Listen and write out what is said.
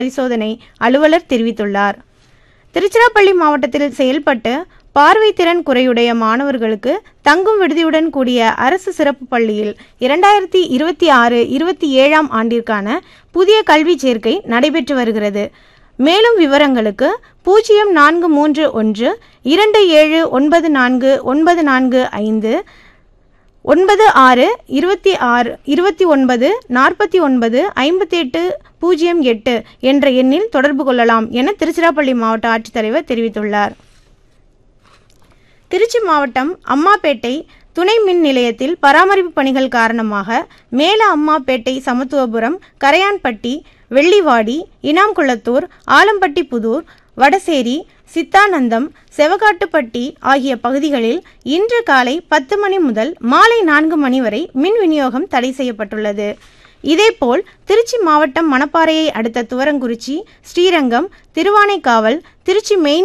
பரிசோதனை அலுவலர் தெரிவித்துள்ளார் திருச்சிராப்பள்ளி மாவட்டத்தில் செயல்பட்டு பார்வை திறன் குறையுடைய மாணவர்களுக்கு தங்கும் விடுதியுடன் கூடிய அரசு சிறப்பு பள்ளியில் இரண்டாயிரத்தி இருபத்தி ஆறு இருபத்தி ஏழாம் ஆண்டிற்கான புதிய கல்வி சேர்க்கை நடைபெற்று வருகிறது மேலும் விவரங்களுக்கு பூஜ்ஜியம் நான்கு மூன்று ஒன்று இரண்டு ஏழு ஒன்பது நான்கு ஒன்பது நான்கு ஐந்து ஒன்பது ஆறு இருபத்தி ஆறு இருபத்தி ஒன்பது நாற்பத்தி ஒன்பது ஐம்பத்தி எட்டு பூஜ்ஜியம் எட்டு என்ற எண்ணில் தொடர்பு கொள்ளலாம் என திருச்சிராப்பள்ளி மாவட்ட ஆட்சித்தலைவர் தெரிவித்துள்ளார் திருச்சி மாவட்டம் அம்மாப்பேட்டை துணை மின் நிலையத்தில் பராமரிப்பு பணிகள் காரணமாக மேல அம்மாப்பேட்டை சமத்துவபுரம் கரையான்பட்டி வெள்ளிவாடி இனாம்குளத்தூர் ஆலம்பட்டி புதூர் வடசேரி சித்தானந்தம் செவகாட்டுப்பட்டி ஆகிய பகுதிகளில் இன்று காலை பத்து மணி முதல் மாலை நான்கு மணி வரை மின் விநியோகம் தடை செய்யப்பட்டுள்ளது இதேபோல் திருச்சி மாவட்டம் மணப்பாறையை அடுத்த துவரங்குறிச்சி ஸ்ரீரங்கம் திருவானைக்காவல் திருச்சி மெயின்